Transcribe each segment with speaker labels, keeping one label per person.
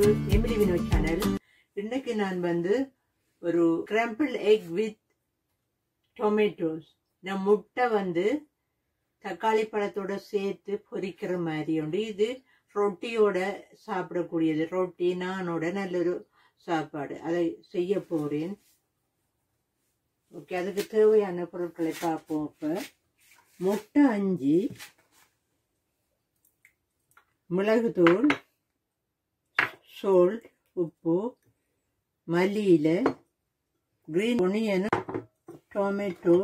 Speaker 1: Emily Vinod channel இன்னைக்கு நான் வந்து ஒரு கிரம்பிள் எக் வித் டொமேட்டோஸ் நான் முட்டை வந்து தக்காளி பழத்தோட சேர்த்து பொரிக்கிற மாதிரி உண்டு இது ரொட்டியோட சாப்பிடக்கூடியது ரொட்டி நானோட நல்லொரு சாப்பாடு அதை செய்ய போறேன் ஓகே அதுக்கு தேவையான பொருட்களை பார்ப்போம் இப்போ முட்டை அஞ்சு மிளகுத்தூள் சோல்ட் உப்பு மல்லியில கிரீன் ஒனியனும் டொமேட்டோ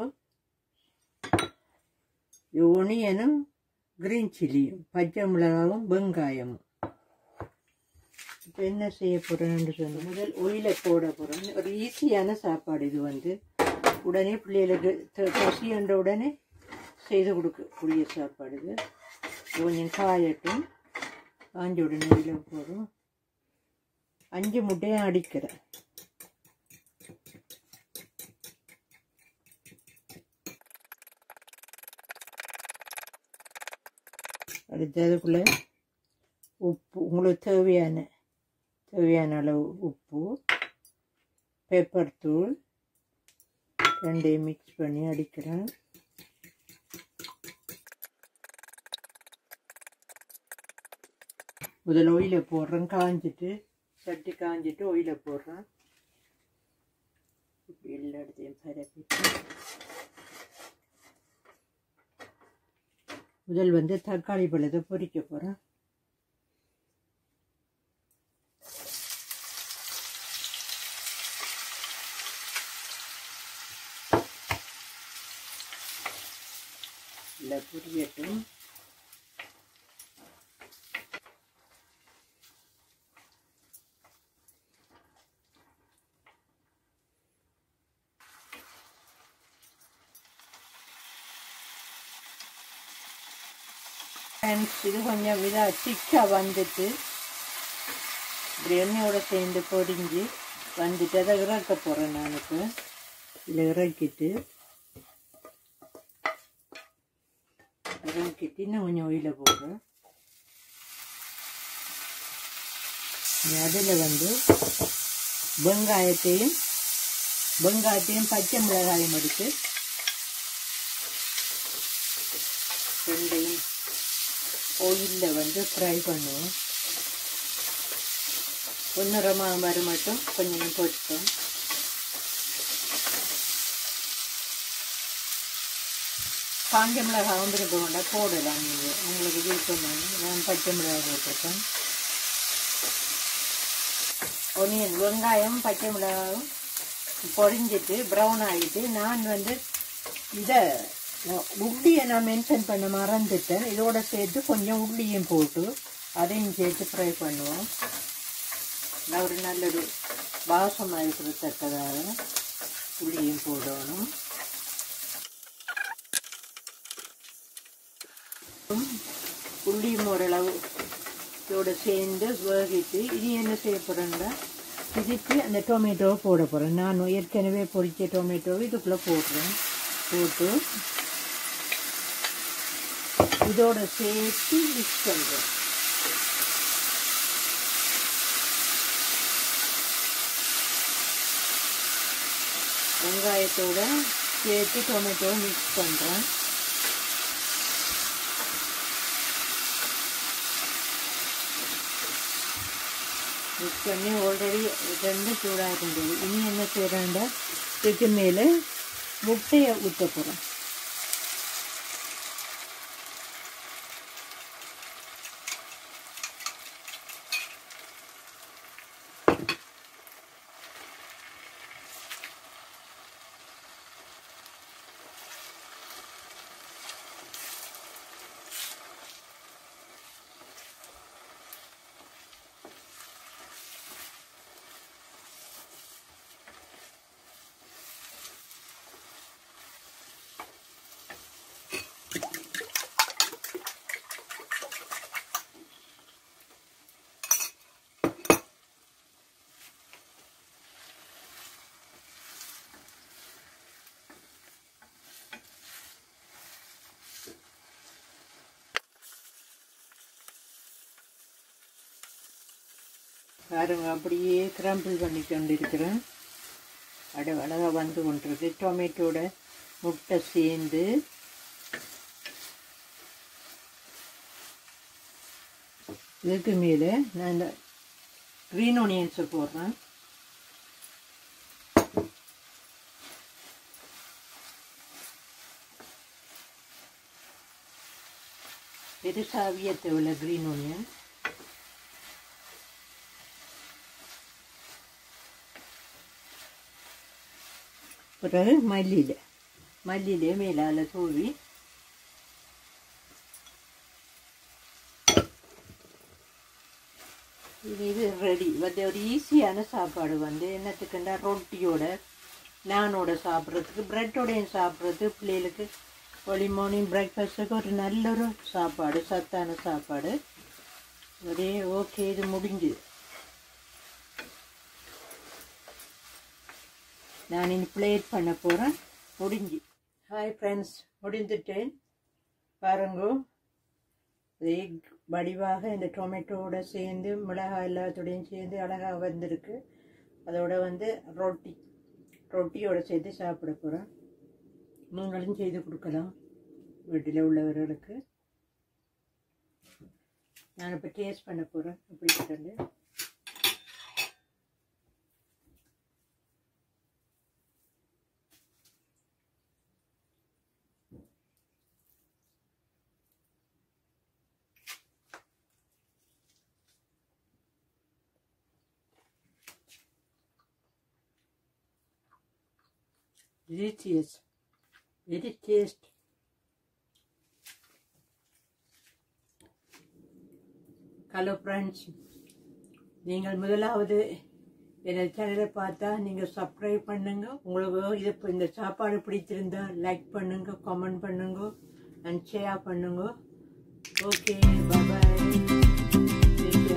Speaker 1: ஒனியனும் கிரீன் சில்லியும் பச்சை மிளகாவும் வெங்காயமும் இப்போ என்ன செய்ய போகிறேன்னு சொன்ன முதல் ஒயிலை போட போகிறேன் ஒரு ஈஸியான சாப்பாடு இது வந்து உடனே பிள்ளைகளுக்கு த- பசின்ற உடனே செய்து கொடுக்கக்கூடிய சாப்பாடு இது இது கொஞ்சம் காயட்டும் காஞ்ச உடனே ஒயில போடுறோம் அஞ்சு முட்டையும் அடிக்கிறேன் அடுத்து அதுக்குள்ளே உப்பு உங்களுக்கு தேவையான தேவையான அளவு உப்பு பெப்பர் தூள் ரெண்டையும் மிக்ஸ் பண்ணி அடிக்கிறேன் முதல்ல ஒயில போடுறேன் காஞ்சிட்டு சட்டி காஞ்சிட்டு ஒயில போடுறேன் இப்படி எல்லா இடத்தையும் பரப்பிட்டு முதல் வந்து தக்காளி பழத்தை பொரிக்க போகிறேன் இல்லை புரியட்டும் ஃப்ரெண்ட்ஸ் இது கொஞ்சம் இதாக திக்காக வந்துட்டு இப்படி எண்ணெயோட சேர்ந்து பொரிஞ்சு வந்துட்டு அதை இறக்க போகிறேன் நான் இப்போ இதில் இறக்கிட்டு இறக்கிட்டு இன்னும் கொஞ்சம் ஒயில போடுறேன் அதில் வந்து வெங்காயத்தையும் வெங்காயத்தையும் பச்சை மிளகாயும் எடுத்து ரெண்டையும் ஆயிலில் வந்து ஃப்ரை பண்ணுவோம் பொன்னிறமாக வர மட்டும் கொஞ்சம் பொரிப்போம் காஞ்ச மிளகாவும் விருப்பம் கொண்டா போடலாம் நீங்கள் உங்களுக்கு விருப்பம் வேணும். நான் பச்சை மிளகாய் போட்டிருக்கேன் ஒனியன் வெங்காயம் பச்சை மிளகாயும் பொரிஞ்சிட்டு ப்ரௌன் ஆகிட்டு நான் வந்து இதை உள்ளியை நான் மென்ஷன் பண்ண மறந்துட்டேன் இதோட சேர்த்து கொஞ்சம் உள்ளியும் போட்டு அதையும் சேர்த்து ஃப்ரை பண்ணுவோம் நான் ஒரு நல்லொரு வாசமாக இருக்கிறத்தக்கதாக உள்ளியும் போடணும் உள்ளியும் ஓரளவு இதோட சேர்ந்து வேகிட்டு இனி என்ன செய்ய போகிறேன்னா இதுக்கு அந்த டொமேட்டோவை போட போகிறேன் நான் ஏற்கனவே பொரிச்ச டொமேட்டோவை இதுக்குள்ளே போடுறேன் போட்டு இதோட சேர்த்து மிக்ஸ் பண்ணுறேன் வெங்காயத்தோட சேர்த்து டொமேட்டோ மிக்ஸ் பண்ணுறேன் மிக்ஸ் பண்ணி ஆல்ரெடி ரெண்டு சூடாக இருந்தது இனி என்ன செய்கிறேன்டா இதுக்கு மேலே முட்டையை ஊற்ற போகிறேன் பாருங்க அப்படியே கிரம்பிள் பண்ணி கொண்டிருக்கிறேன் அட அழகாக வந்து கொண்டிருக்கு டொமேட்டோட முட்டை சேர்ந்து இதுக்கு மேலே நான் இந்த க்ரீன் ஆனியன்ஸை போடுறேன் பெருசாவிய தேவையில்ல க்ரீன் ஆனியன் பிறகு மல்லியில் மல்லியிலே மேலால் தூவி இது இது ரெடி வந்து ஒரு ஈஸியான சாப்பாடு வந்து என்னத்துக்குண்டா ரொட்டியோட நானோட சாப்பிட்றதுக்கு ப்ரெட்டோடையும் சாப்பிட்றது பிள்ளைகளுக்கு ஒளி மார்னிங் பிரேக்ஃபாஸ்ட்டுக்கு ஒரு நல்ல ஒரு சாப்பாடு சத்தான சாப்பாடு ஒரே ஓகே இது முடிஞ்சுது நான் இனி பிளேட் பண்ண போகிறேன் முடிஞ்சு ஹாய் ஃப்ரெண்ட்ஸ் முடிந்துட்டேன் பாருங்கோ எக் வடிவாக இந்த டொமேட்டோவோட சேர்ந்து மிளகாய் எல்லாத்தோடையும் சேர்ந்து அழகாக வந்திருக்கு அதோட வந்து ரொட்டி ரொட்டியோட சேர்த்து சாப்பிட போகிறேன் நீங்களும் செய்து கொடுக்கலாம் வீட்டில் உள்ளவர்களுக்கு நான் இப்போ டேஸ்ட் பண்ண போகிறேன் எப்படி இருக்குது delicious very taste hello friends நீங்கள் முதலாவது எனது சேனலை பார்த்தா நீங்கள் சப்ஸ்கிரைப் பண்ணுங்க உங்களுக்கு இது இந்த சாப்பாடு பிடிச்சிருந்தா லைக் பண்ணுங்க கமெண்ட் பண்ணுங்க அண்ட் ஷேர் பண்ணுங்க ஓகே பாய்